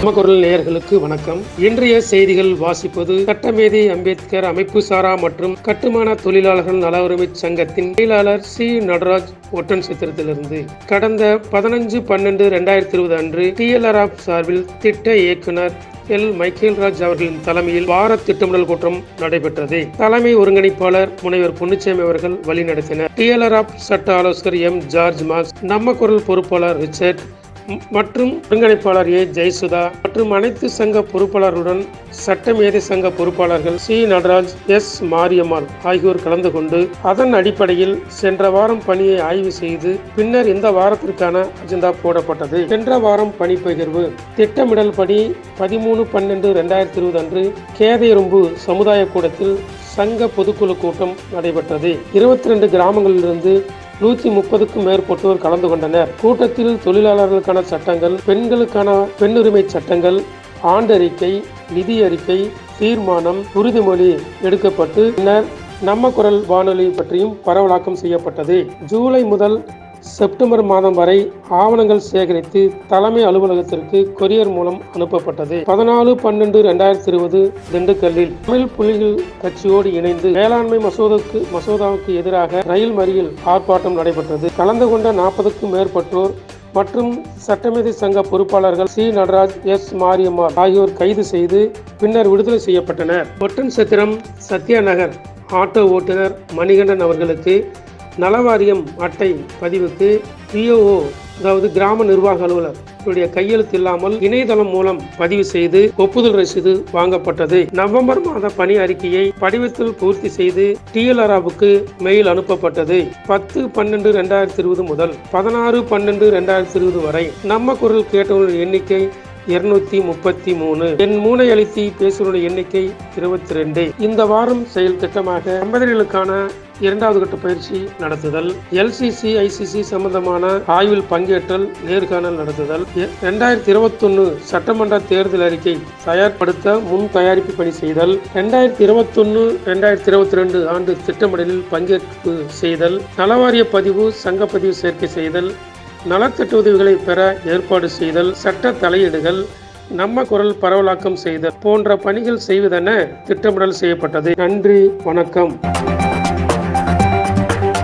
நம்ம குரல் நேயர்களுக்கு வணக்கம் இன்றைய செய்திகள் வாசிப்பது சட்டமேதை அம்பேத்கர் அமைப்பு சாரா மற்றும் கட்டுமான தொழிலாளர்கள் நல உரிமை சங்கத்தின் செயலாளர் சி நடராஜ் ஒட்டன் சித்திரத்திலிருந்து கடந்த பதினஞ்சு பன்னெண்டு ரெண்டாயிரத்தி இருபது அன்று டிஎல்ஆர்ஆப் சார்பில் திட்ட இயக்குனர் எல் மைக்கேல்ராஜ் அவர்களின் தலைமையில் வார திட்டமிடல் கூட்டம் நடைபெற்றது தலைமை ஒருங்கிணைப்பாளர் முனைவர் பொன்னுச்சாமி அவர்கள் வழிநடத்தினர் டிஎல்ஆர்ஆப் சட்ட ஆலோசகர் எம் ஜார்ஜ் மார்க்ஸ் நம்ம குரல் பொறுப்பாளர் ரிச்சர்ட் ம்- மற்றும் ஒருங்கிணைப்பாளர் ஏ ஜெயசுதா மற்றும் அனைத்து சங்க பொறுப்பாளர்களுடன் சட்டமேதை சங்க பொறுப்பாளர்கள் சி நடராஜ் எஸ் மாரியம்மாள் ஆகியோர் கலந்து கொண்டு அதன் அடிப்படையில் சென்ற வாரம் பணியை ஆய்வு செய்து பின்னர் இந்த வாரத்திற்கான அஜெண்டா போடப்பட்டது சென்ற வாரம் பணி பகிர்வு திட்டமிடல் படி பதிமூணு பன்னெண்டு ரெண்டாயிரத்தி இருபது அன்று கேதையரும்பு சமுதாய கூடத்தில் சங்க பொதுக்குழு கூட்டம் நடைபெற்றது இருபத்தி ரெண்டு கிராமங்களிலிருந்து நூத்தி முப்பதுக்கும் மேற்பட்டோர் கலந்து கொண்டனர் கூட்டத்தில் தொழிலாளர்களுக்கான சட்டங்கள் பெண்களுக்கான பெண்ணுரிமை சட்டங்கள் ஆண்டறிக்கை நிதி அறிக்கை தீர்மானம் உறுதிமொழி எடுக்கப்பட்டு பின்னர் நம்ம குரல் வானொலி பற்றியும் பரவலாக்கம் செய்யப்பட்டது ஜூலை முதல் செப்டம்பர் மாதம் வரை ஆவணங்கள் சேகரித்து தலைமை அலுவலகத்திற்கு கொரியர் மூலம் அனுப்பப்பட்டது பதினாலு பன்னெண்டு ரெண்டாயிரத்தி இருபது திண்டுக்கல்லில் தமிழ் புலிகள் கட்சியோடு இணைந்து வேளாண்மை மசோதாவுக்கு மசோதாவுக்கு எதிராக ரயில் மறியல் ஆர்ப்பாட்டம் நடைபெற்றது கலந்து கொண்ட நாற்பதுக்கும் மேற்பட்டோர் மற்றும் சட்டமேதை சங்க பொறுப்பாளர்கள் சி நடராஜ் எஸ் மாரியம்மாள் ஆகியோர் கைது செய்து பின்னர் விடுதலை செய்யப்பட்டனர் ஒட்டன் சத்திரம் சத்யா நகர் ஆட்டோ ஓட்டுநர் மணிகண்டன் அவர்களுக்கு நலவாரியம் அட்டை பதிவுக்கு பிஓஓ அதாவது கிராம நிர்வாக அலுவலர் இவருடைய கையெழுத்து இல்லாமல் இணையதளம் மூலம் பதிவு செய்து ஒப்புதல் ரசீது வாங்கப்பட்டது நவம்பர் மாத பணி அறிக்கையை படிவத்தில் பூர்த்தி செய்து டிஎல்ஆர்ஆவுக்கு மெயில் அனுப்பப்பட்டது பத்து பன்னெண்டு ரெண்டாயிரத்தி இருபது முதல் பதினாறு பன்னெண்டு ரெண்டாயிரத்தி இருபது வரை நம்ம குரல் கேட்டவர்கள் எண்ணிக்கை இருநூத்தி முப்பத்தி மூணு என் மூளை அழுத்தி பேசுவருடைய எண்ணிக்கை இருபத்தி ரெண்டு இந்த வாரம் செயல் திட்டமாக தம்பதிகளுக்கான இரண்டாவது கட்ட பயிற்சி நடத்துதல் எல்சிசி ஐசிசி சம்பந்தமான ஆய்வில் பங்கேற்றல் நேர்காணல் நடத்துதல் ரெண்டாயிரத்தி இருபத்தொன்னு சட்டமன்ற தேர்தல் அறிக்கை தயார்படுத்த முன் தயாரிப்பு பணி செய்தல் ரெண்டாயிரத்தி இருபத்தொன்னு ரெண்டாயிரத்தி இருபத்தி ரெண்டு ஆண்டு திட்டமிடலில் பங்கேற்பு செய்தல் நலவாரிய பதிவு சங்கப்பதிவு சேர்க்கை செய்தல் நலத்திட்ட உதவிகளை பெற ஏற்பாடு செய்தல் சட்ட தலையீடுகள் நம்ம குரல் பரவலாக்கம் செய்தல் போன்ற பணிகள் செய்வதென திட்டமிடல் செய்யப்பட்டது நன்றி வணக்கம்